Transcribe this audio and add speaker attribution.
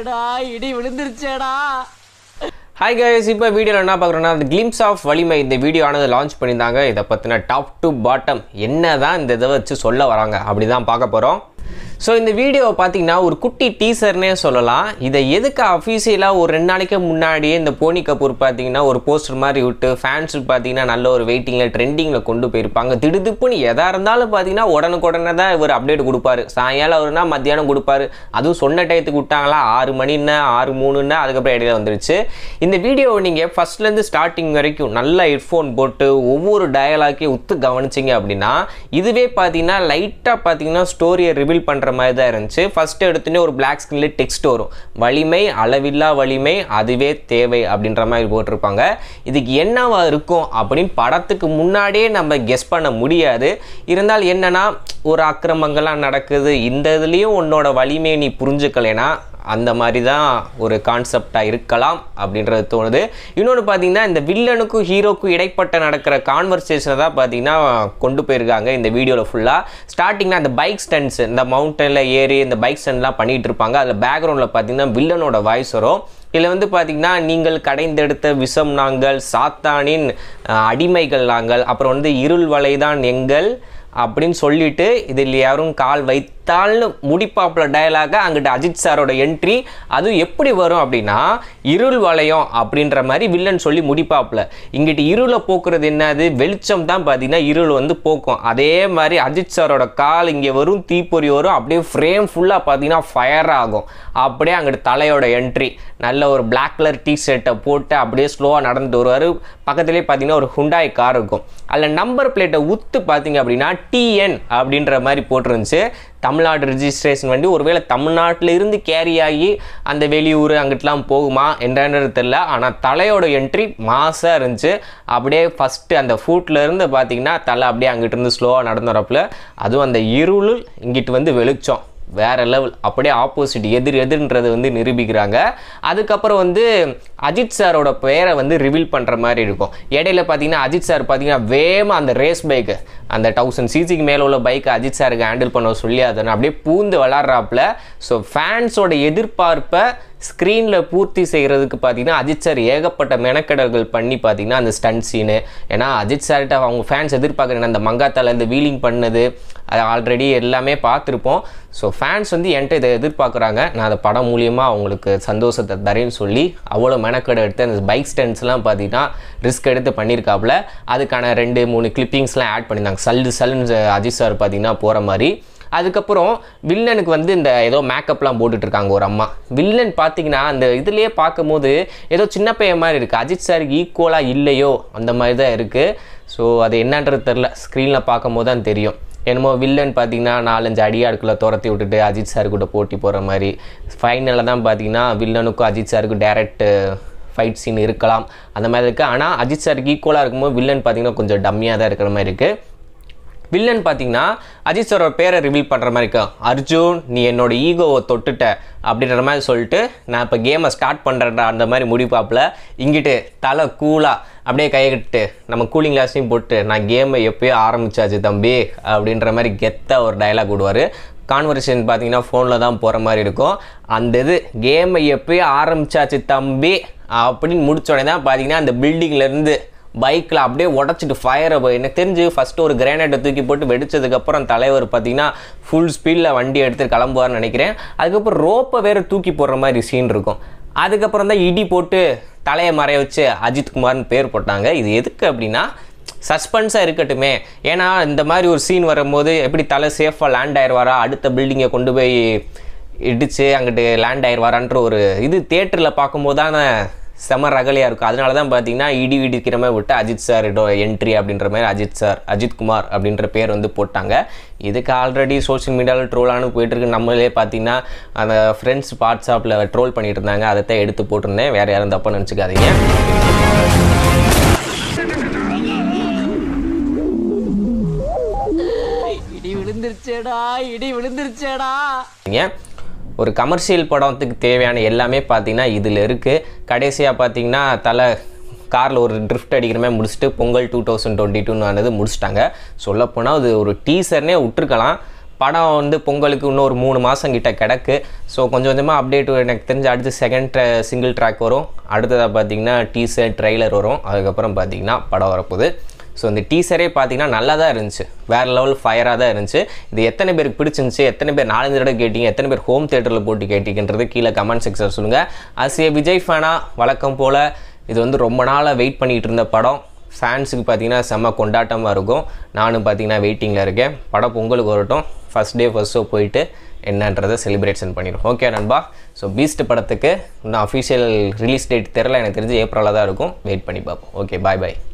Speaker 1: விழுந்துருச்சேடா இடி விழுந்துருச்சேடா
Speaker 2: hi guys இப்போ வீடியோவில் என்ன பார்க்குறோன்னா அந்த கிளிம்ஸ் ஆஃப் வலிமை இந்த வீடியோ ஆனது லான்ச் பண்ணியிருந்தாங்க இதை பற்றின டாப் டு பாட்டம் என்ன தான் இந்த இதை வச்சு சொல்ல வராங்க அப்படி தான் பார்க்க போகிறோம் ஸோ இந்த வீடியோவை பார்த்தீங்கன்னா ஒரு குட்டி டீசர்னே சொல்லலாம் இதை எதுக்கு அஃபீஷியலாக ஒரு ரெண்டு நாளைக்கு முன்னாடியே இந்த போனி கபூர் பார்த்தீங்கன்னா ஒரு போஸ்டர் மாதிரி விட்டு ஃபேன்ஸுக்கு பார்த்தீங்கன்னா நல்ல ஒரு வெயிட்டிங்கில் ட்ரெண்டிங்கில் கொண்டு போயிருப்பாங்க திடுதிப்புன்னு எதாக இருந்தாலும் பார்த்தீங்கன்னா உடனுக்குடனே தான் இவர் அப்டேட் கொடுப்பாரு சாயங்காலம் அவருனா மத்தியானம் கொடுப்பாரு அதுவும் சொன்ன டயத்துக்கு விட்டாங்களா ஆறு மணின்னா ஆறு மூணுன்னா அதுக்கப்புறம் இடையில வந்துருச்சு இந்த வீடியோவை நீங்கள் ஃபஸ்ட்லேருந்து ஸ்டார்டிங் வரைக்கும் நல்லா ஹெட்ஃபோன் போட்டு ஒவ்வொரு டயலாக்கையும் உத்து கவனிச்சிங்க அப்படின்னா இதுவே பார்த்தீங்கன்னா லைட்டாக பார்த்தீங்கன்னா ஸ்டோரியை ரிவீல் பண்ணுற மாதிரி தான் இருந்துச்சு ஃபஸ்ட்டு எடுத்துனே ஒரு பிளாக் ஸ்கிரீனில் டெக்ஸ்ட் வரும் வலிமை அளவில்லா வலிமை அதுவே தேவை அப்படின்ற மாதிரி போட்டிருப்பாங்க இதுக்கு என்னவா இருக்கும் அப்படின்னு படத்துக்கு முன்னாடியே நம்ம கெஸ் பண்ண முடியாது இருந்தால் என்னன்னா ஒரு அக்கிரமங்கள்லாம் நடக்குது இந்த இதுலேயும் உன்னோட வலிமையை நீ புரிஞ்சுக்கலைன்னா அந்த மாதிரி தான் ஒரு கான்செப்டாக இருக்கலாம் அப்படின்றது தோணுது இன்னொன்று பார்த்தீங்கன்னா இந்த வில்லனுக்கும் ஹீரோக்கும் இடைப்பட்ட நடக்கிற கான்வர்சேஷனை தான் பார்த்தீங்கன்னா கொண்டு போயிருக்காங்க இந்த வீடியோவில் ஃபுல்லாக ஸ்டார்டிங்கில் அந்த பைக் ஸ்டண்ட்ஸ் இந்த மவுண்டனில் ஏறி இந்த பைக் ஸ்டண்ட்லாம் பண்ணிகிட்டு இருப்பாங்க அதில் பேக்ரவுண்டில் பார்த்தீங்கன்னா வில்லனோட வாய்ஸ் வரும் இதில் வந்து பார்த்திங்கன்னா நீங்கள் கடைந்தெடுத்த விஷம் நாங்கள் சாத்தானின் அஹ், அடிமைகள் நாங்கள் அப்புறம் வந்து இருள் வலைதான் எங்கள் அப்படின்னு சொல்லிட்டு இதில் யாரும் கால் வைத்தால்னு முடிப்பாப்புல டயலாக அங்கிட்ட அஜித் சாரோட என்ட்ரி அதுவும் எப்படி வரும் அப்படின்னா இருள் வளையம் அப்படின்ற மாதிரி வில்லன் சொல்லி முடிப்பாப்புல இங்கிட்டு இருளை போக்குறது என்னது வெளிச்சம் தான் பார்த்தீங்கன்னா இருள் வந்து போக்கும் அதே மாதிரி அஜித் சாரோட கால் இங்கே வரும் தீப்பொறி வரும் அப்படியே ஃப்ரேம் ஃபுல்லாக பார்த்தீங்கன்னா ஃபயர் ஆகும் அப்படியே அங்கிட்டு தலையோட என்ட்ரி நல்ல ஒரு பிளாக் கலர் டி ஷர்ட்டை போட்டு அப்படியே ஸ்லோவாக நடந்துட்டு வருவார் பக்கத்துலேயே பார்த்தீங்கன்னா ஒரு ஹுண்டாய் கார் இருக்கும் அதில் நம்பர் பிளேட்டை உத்து பார்த்தீங்க அப்படின்னா டிஎன் அப்படின்ற மாதிரி போட்டிருந்துச்சு தமிழ்நாடு ரிஜிஸ்ட்ரேஷன் வண்டி ஒருவேளை தமிழ்நாட்டில் இருந்து கேரி ஆகி அந்த வெளியூர் அங்கிட்டலாம் போகுமா என்னன்றது தெரில ஆனால் தலையோட என்ட்ரி மாசாக இருந்துச்சு அப்படியே ஃபஸ்ட்டு அந்த ஃபூட்டில் இருந்து பார்த்தீங்கன்னா தலை அப்படியே அங்கிட்டு இருந்து ஸ்லோவாக நடந்து வரப்புல அதுவும் அந்த இருள் இங்கிட்டு வந்து வெளிச்சம் வேற லெவல் அப்படியே ஆப்போசிட் எதிர் எதிர்ன்றது வந்து நிரூபிக்கிறாங்க அதுக்கப்புறம் வந்து அஜித் சாரோட பெயரை வந்து ரிவீல் பண்ணுற மாதிரி இருக்கும் இடையில பார்த்தீங்கன்னா அஜித் சார் பார்த்தீங்கன்னா வேகமாக அந்த ரேஸ் பைக்கு அந்த தௌசண்ட் சிசிக்கு மேலே உள்ள பைக்கை அஜித் சாருக்கு ஹேண்டில் பண்ண சொல்லி அதை அப்படியே பூந்து விளாட்றாப்புல ஸோ ஃபேன்ஸோட எதிர்பார்ப்பை ஸ்க்ரீனில் பூர்த்தி செய்கிறதுக்கு பார்த்தீங்கன்னா அஜித் சார் ஏகப்பட்ட மெனக்கெடல்கள் பண்ணி பார்த்தீங்கன்னா அந்த ஸ்டண்ட் சீனு ஏன்னா அஜித் சார்கிட்ட அவங்க ஃபேன்ஸ் எதிர்பார்க்குறேன் அந்த மங்காத்தால இந்த வீலிங் பண்ணது அது ஆல்ரெடி எல்லாமே பார்த்துருப்போம் ஸோ ஃபேன்ஸ் வந்து என்கிட்ட இதை எதிர்பார்க்குறாங்க நான் அதை படம் மூலியமாக அவங்களுக்கு சந்தோஷத்தை தரேன்னு சொல்லி அவ்வளோ மெனக்கெடை எடுத்து அந்த பைக் ஸ்டண்ட்ஸ்லாம் பார்த்தீங்கன்னா ரிஸ்க் எடுத்து பண்ணியிருக்காப்புல அதுக்கான ரெண்டு மூணு கிளிப்பிங்ஸ்லாம் ஆட் பண்ணியிருந்தாங்க சல்லு சல்லுன்னு அஜித் சார் பார்த்தீங்கன்னா போகிற மாதிரி அதுக்கப்புறம் வில்லனுக்கு வந்து இந்த ஏதோ மேக்கப்லாம் போட்டுட்டு இருக்காங்க ஒரு அம்மா வில்லன் பார்த்தீங்கன்னா அந்த இதுலேயே பார்க்கும்போது ஏதோ சின்ன பையன் மாதிரி இருக்குது அஜித் சாருக்கு ஈக்குவலாக இல்லையோ அந்த மாதிரி தான் இருக்குது ஸோ அது என்னன்றது தெரில ஸ்க்ரீனில் பார்க்கும்போது தான் தெரியும் என்னமோ வில்லன் பார்த்தீங்கன்னா நாலஞ்சு அடியாட்களை துரத்தி விட்டுட்டு அஜித் சார் கூட போட்டி போகிற மாதிரி ஃபைனலில் தான் பார்த்தீங்கன்னா வில்லனுக்கும் அஜித் சாருக்கும் டேரக்ட் ஃபைட் சீன் இருக்கலாம் அந்த மாதிரி இருக்குது ஆனால் அஜித் சாருக்கு ஈக்குவலாக இருக்கும்போது வில்லன் பார்த்தீங்கன்னா கொஞ்சம் டம்மியாக தான் இருக்கிற மாதிரி இருக்குது வில்லன் பார்த்தீங்கன்னா அஜித் சாரோட பேரை ரிவீல் பண்ணுற மாதிரி இருக்கும் அர்ஜுன் நீ என்னோட ஈகோவை தொட்டுட்ட அப்படின்ற மாதிரி சொல்லிட்டு நான் இப்போ கேமை ஸ்டார்ட் பண்ணுறேன்டா அந்த மாதிரி முடிப்பாப்பில் இங்கிட்டு தலை கூலாக அப்படியே கையெட்டு நம்ம கூலிங் கிளாஸையும் போட்டு நான் கேமை எப்பயோ ஆரம்பிச்சாச்சு தம்பி அப்படின்ற மாதிரி கெத்தாக ஒரு டயலாக் விடுவார் கான்வர்சேஷன் பார்த்தீங்கன்னா ஃபோனில் தான் போகிற மாதிரி இருக்கும் அந்த இது கேமை எப்பயோ ஆரம்பிச்சாச்சு தம்பி அப்படின்னு முடிச்ச உடனே தான் பார்த்தீங்கன்னா அந்த பில்டிங்லேருந்து பைக்கில் அப்படியே உடச்சிட்டு ஃபயரை எனக்கு தெரிஞ்சு ஃபஸ்ட்டு ஒரு கிரேனைட்டை தூக்கி போட்டு வெடிச்சதுக்கப்புறம் தலைவர் பார்த்தீங்கன்னா ஃபுல் ஸ்பீடில் வண்டி எடுத்து கிளம்புவார்னு நினைக்கிறேன் அதுக்கப்புறம் ரோப்பை வேறு தூக்கி போடுற மாதிரி சீன் இருக்கும் அதுக்கப்புறம் தான் இடி போட்டு தலையை மறைய வச்சு அஜித் குமார்னு பேர் போட்டாங்க இது எதுக்கு அப்படின்னா சஸ்பென்ஸாக இருக்கட்டுமே ஏன்னா இந்த மாதிரி ஒரு சீன் வரும்போது எப்படி தலை சேஃபாக லேண்ட் ஆயிடுவாரா அடுத்த பில்டிங்கை கொண்டு போய் இடித்து அங்கிட்டு லேண்ட் ஆயிடுவாரான்ற ஒரு இது தேட்டரில் பார்க்கும்போது தான் செம ரகலையாக இருக்கும் அதனால தான் பார்த்தீங்கன்னா இடி இடிக்கிற மாதிரி விட்டு அஜித் சார் என்ட்ரி அப்படின்ற மாதிரி அஜித் சார் அஜித் குமார் அப்படின்ற பேர் வந்து போட்டாங்க இதுக்கு ஆல்ரெடி சோஷியல் மீடியாவில் ட்ரோலானு போயிட்டுருக்கு நம்மளே பார்த்தீங்கன்னா அந்த ஃப்ரெண்ட்ஸ் வாட்ஸ்அப்பில் ட்ரோல் பண்ணிட்டு இருந்தாங்க அதை தான் எடுத்து போட்டிருந்தேன் வேறு யாரும் தப்பாக நினச்சிக்காதீங்க
Speaker 1: இடி விழுந்துருச்சேடா இடி விழுந்துருச்சேடா
Speaker 2: ஏன் ஒரு கமர்ஷியல் படத்துக்கு தேவையான எல்லாமே பார்த்தீங்கன்னா இதில் இருக்குது கடைசியாக பார்த்தீங்கன்னா தலை காரில் ஒரு ட்ரிஃப்ட் அடிக்கிற மாதிரி முடிச்சுட்டு பொங்கல் டூ தௌசண்ட் டுவெண்ட்டி டூன்னு ஆனது முடிச்சிட்டாங்க சொல்லப்போனால் அது ஒரு டீசர்னே விட்டுருக்கலாம் படம் வந்து பொங்கலுக்கு இன்னும் ஒரு மூணு மாதம் கிட்ட கிடக்கு ஸோ கொஞ்சம் கொஞ்சமாக அப்டேட் எனக்கு தெரிஞ்ச அடுத்து செகண்ட் சிங்கிள் ட்ராக் வரும் அடுத்ததாக பார்த்தீங்கன்னா டீசர் ட்ரெய்லர் வரும் அதுக்கப்புறம் பார்த்தீங்கன்னா படம் வரப்போகுது ஸோ இந்த டீசரே பார்த்தீங்கன்னா நல்லா தான் இருந்துச்சு வேறு லெவல் ஃபயராக தான் இருந்துச்சு இது எத்தனை பேருக்கு பிடிச்சிருந்துச்சு எத்தனை பேர் நாலஞ்சு தடவை கேட்டீங்க எத்தனை பேர் ஹோம் தேட்டரில் போட்டு கேட்டீங்கன்றது கீழே கமெண்ட் செக்ஷன் சொல்லுங்கள் ஆசிய விஜய் ஃபேனா வழக்கம் போல் இது வந்து ரொம்ப நாளாக வெயிட் பண்ணிகிட்டு இருந்த படம் ஃபேன்ஸுக்கு பார்த்தீங்கன்னா செம்ம கொண்டாட்டமாக இருக்கும் நானும் பார்த்தீங்கன்னா வெயிட்டிங்கில் இருக்கேன் படம் பொங்கலுக்கு வரட்டும் ஃபஸ்ட் டே ஃபஸ்ட் ஷோ போயிட்டு என்னன்றதை செலிப்ரேஷன் பண்ணிடும் ஓகே நண்பா ஸோ பீஸ்ட் படத்துக்கு இன்னும் அஃபிஷியல் ரிலீஸ் டேட் தெரில எனக்கு தெரிஞ்சு ஏப்ரலில் தான் இருக்கும் வெயிட் பண்ணி பார்ப்போம் ஓகே பாய் பாய்